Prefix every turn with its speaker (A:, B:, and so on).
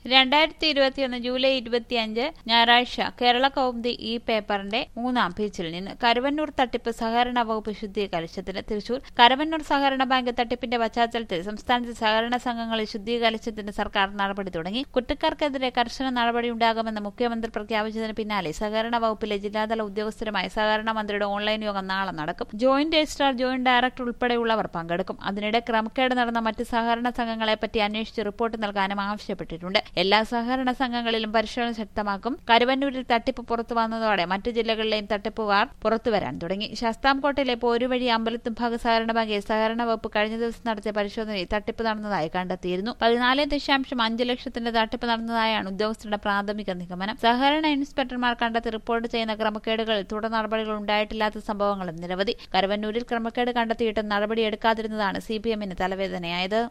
A: രണ്ടായിരത്തി ഇരുപത്തിയൊന്ന് ജൂലൈ ഇരുപത്തിയഞ്ച് ഞായറാഴ്ച കേരള കൗമുദി ഈ പേപ്പറിന്റെ മൂന്നാം പേജിൽ നിന്ന് കരുവന്നൂർ തട്ടിപ്പ് സഹകരണ വകുപ്പ് ശുദ്ധീകലിച്ചതിന് തൃശൂർ കരുവന്നൂർ സഹകരണ ബാങ്ക് തട്ടിപ്പിന്റെ പശ്ചാത്തലത്തിൽ സംസ്ഥാനത്തെ സഹകരണ സംഘങ്ങളിൽ ശുദ്ധീകരിച്ചതിന് സർക്കാർ നടപടി തുടങ്ങി കുറ്റക്കാർക്കെതിരെ കർശന നടപടിയുണ്ടാകുമെന്ന് മുഖ്യമന്ത്രി പ്രഖ്യാപിച്ചതിന് പിന്നാലെ സഹകരണ വകുപ്പിലെ ജില്ലാതല ഉദ്യോഗസ്ഥരുമായി സഹകരണ മന്ത്രിയുടെ ഓൺലൈൻ യോഗം നാളെ നടക്കും ജോയിന്റ് രജിസ്ട്രാർ ജോയിന്റ് ഡയറക്ടർ ഉൾപ്പെടെയുള്ളവർ പങ്കെടുക്കും അതിനിടെ ക്രമക്കേട് നടന്ന മറ്റ് സഹകരണ സംഘങ്ങളെപ്പറ്റി അന്വേഷിച്ച് റിപ്പോർട്ട് നൽകാനും ആവശ്യപ്പെട്ടിട്ടുണ്ട് എല്ലാ സഹകരണ സംഘങ്ങളിലും പരിശോധന ശക്തമാക്കും കരുവന്നൂരിൽ തട്ടിപ്പ് പുറത്തു വന്നതോടെ മറ്റു ജില്ലകളിലെയും തട്ടിപ്പുകാർ പുറത്തുവരാൻ തുടങ്ങി ശാസ്താംകോട്ടയിലെ പോരുവഴി അമ്പലത്തുംഭാഗ സഹകരണ ബാങ്കിൽ സഹകരണ വകുപ്പ് കഴിഞ്ഞ ദിവസം നടത്തിയ പരിശോധനയിൽ തട്ടിപ്പ് നടന്നതായി കണ്ടെത്തിയിരുന്നു പതിനാല് ദശാംശം അഞ്ച് ലക്ഷത്തിന്റെ തട്ടിപ്പ് നടന്നതായാണ് ഉദ്യോഗസ്ഥരുടെ പ്രാഥമിക നിഗമനം സഹകരണ ഇൻസ്പെക്ടർമാർ കണ്ടെത്തി റിപ്പോർട്ട് ചെയ്യുന്ന ക്രമക്കേടുകളിൽ തുടർ നടപടികൾ ഉണ്ടായിട്ടില്ലാത്ത സംഭവങ്ങളും നിരവധി കരുവന്നൂരിൽ ക്രമക്കേട് കണ്ടെത്തിയിട്ടും നടപടിയെടുക്കാതിരുന്നതാണ് സി പി എമ്മിന് തലവേദനയായത്